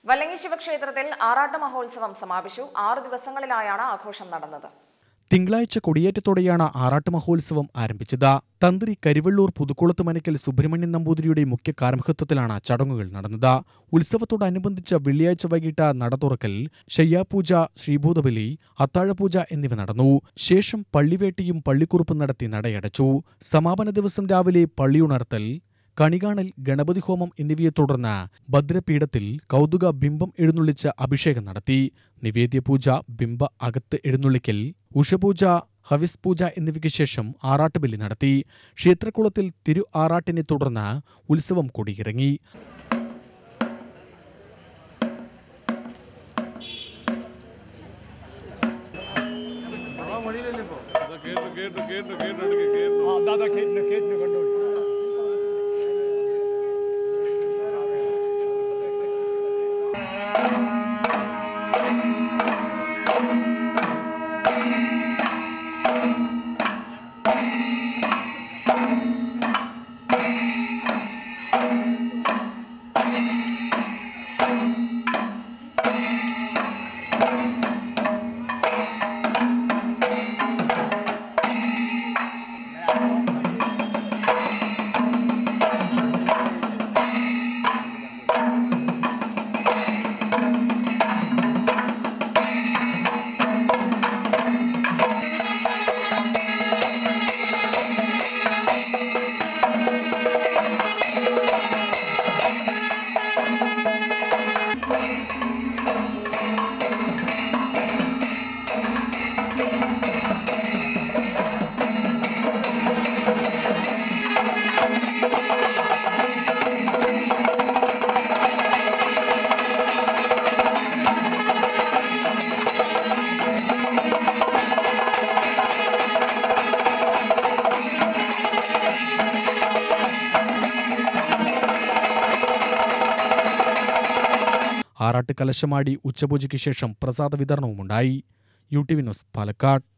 വല്ലങ്ങി ശിവക്ഷേത്രത്തിൽ ആറാട്ട് മഹോത്സവം സമാപിച്ചു ആറു ദിവസങ്ങളിലായാണ് ആഘോഷം നടന്നത് തിങ്കളാഴ്ച കൊടിയേറ്റത്തോടെയാണ് ആറാട്ട് മഹോത്സവം ആരംഭിച്ചത് തന്ത്രി കരിവള്ളൂർ പുതുക്കുളത്ത് മനക്കൽ സുബ്രഹ്മണ്യൻ നമ്പൂതിരിയുടെ മുഖ്യ കാർമ്മികത്വത്തിലാണ് ചടങ്ങുകൾ നടന്നത് ഉത്സവത്തോടനുബന്ധിച്ച വെള്ളിയാഴ്ച വൈകിട്ട് നട തുറക്കൽ ശയ്യാപൂജ ശ്രീഭൂതബലി അത്താഴപൂജ എന്നിവ നടന്നു ശേഷം പള്ളിവേട്ടിയും പള്ളിക്കുറുപ്പും നടത്തി നടയടച്ചു സമാപന ദിവസം രാവിലെ പള്ളിയുണർത്തൽ കണികാണൽ ഗണപതി ഹോമം എന്നിവയെ തുടർന്ന് ഭദ്രപീഠത്തിൽ കൗതുക ബിംബം എഴുന്നള്ളിച്ച് അഭിഷേകം നടത്തി നിവേദ്യപൂജ ബിംബ അകത്ത് എഴുന്നള്ളിക്കൽ ഉഷപൂജ ഹവിസ് പൂജ എന്നിവയ്ക്ക് ശേഷം ആറാട്ടുബലി നടത്തി ക്ഷേത്രക്കുളത്തിൽ തിരു ആറാട്ടിനെ തുടർന്ന് ഉത്സവം കൊടിയിറങ്ങി കേട്ടു കേട്ടു കേട്ടു കേട്ടു എടുക്ക്, കേട്ടു ആ ദാദാ കേട്ടിന് കേട്ടിന് കണ്ടോളൂ ആറാട്ട് കലശമാടി ഉച്ചപൂജയ്ക്ക് ശേഷം പ്രസാദ വിതരണവുമുണ്ടായി U T V news Palakkad